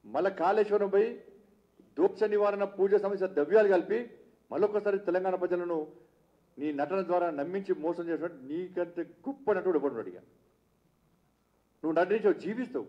మళ్ళా కాళేశ్వరం పోయి దోక్ష నివారణ పూజ సమస్య ద్రవ్యాలు కలిపి మళ్ళొకసారి తెలంగాణ ప్రజలను నీ నటన ద్వారా నమ్మించి మోసం చేసినట్టు నీకంటే గొప్ప నటుడు ఎవడు అడిగా నువ్వు నటించావు జీవిస్తావు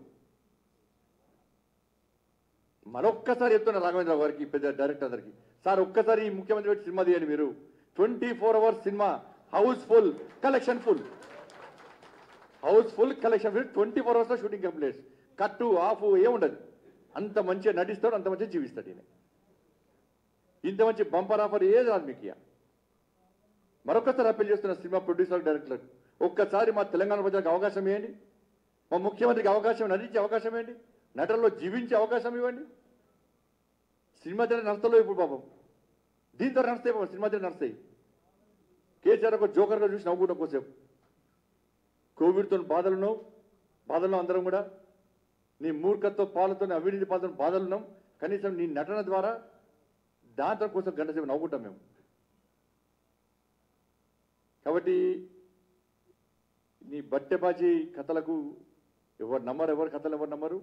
మరొక్కసారి చెప్తున్నా రాఘవేంద్ర గారికి పెద్ద డైరెక్టర్ అందరికి సార్ ఒక్కసారి ఈ ముఖ్యమంత్రి పెట్టి సినిమా తీయండి మీరు twenty four hours cinema house full collection full house full collection full twenty four hours shooting completes cut off ఏముండదు అంత మంచిగా నటిస్తాడు అంత మంచిగా జీవిస్తాడు ఈయన ఇంత మంచి బంపర్ ఆఫర్ ఏది రాదు మీకు ఇక. మరొకసారి అప్పీల్ చేస్తున్న సినిమా ప్రొడ్యూసర్ డైరెక్టర్ ఒక్కసారి మా తెలంగాణ ప్రజలకు అవకాశం ఇవ్వండి మా ముఖ్యమంత్రికి అవకాశం నటించే అవకాశం ఇవ్వండి నటనలో జీవించే అవకాశం ఇవ్వండి సినిమా తీర నడుస్తలో ఇప్పుడు పాపం దీంతో నడుస్తాయి పాపం సినిమా తీర నడుస్తాయి కేసీఆర్ ఒక జోకర్గా చూసి నవ్వుకుంటాం కోసేపు కోవిడ్తో బాధలున్నావు బాధల్లో అందరం కూడా నీ మూర్ఖత్వ పాలతో అవినీతి పాలతో బాధలున్నాం కనీసం నీ నటన ద్వారా దాంతో కోసం గంట సేపు నవ్వుకుంటాం మేము కాబట్టి నీ బట్టెబాజీ కథలకు ఎవరు నమ్మరు ఎవరు కథలు ఎవరు నమ్మరు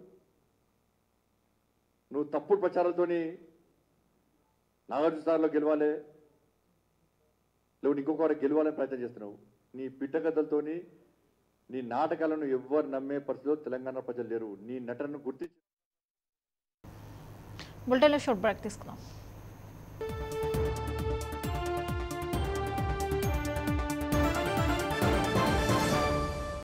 నువ్వు తప్పుడు ప్రచారాలతోని నాగార్జున సార్లో గెలవాలి లేవు ఇంకొక గెలవాలని ప్రయత్నం చేస్తున్నావు నీ పిట్ట కథలతోని నీ నాటకాలను ఎవ్వరు నమ్మే పరిస్థితిలో తెలంగాణ ప్రజలు లేరు నీ నటనను గుర్తించి బులెటిన్లో షార్ట్ బ్రేక్ తీసుకుందాం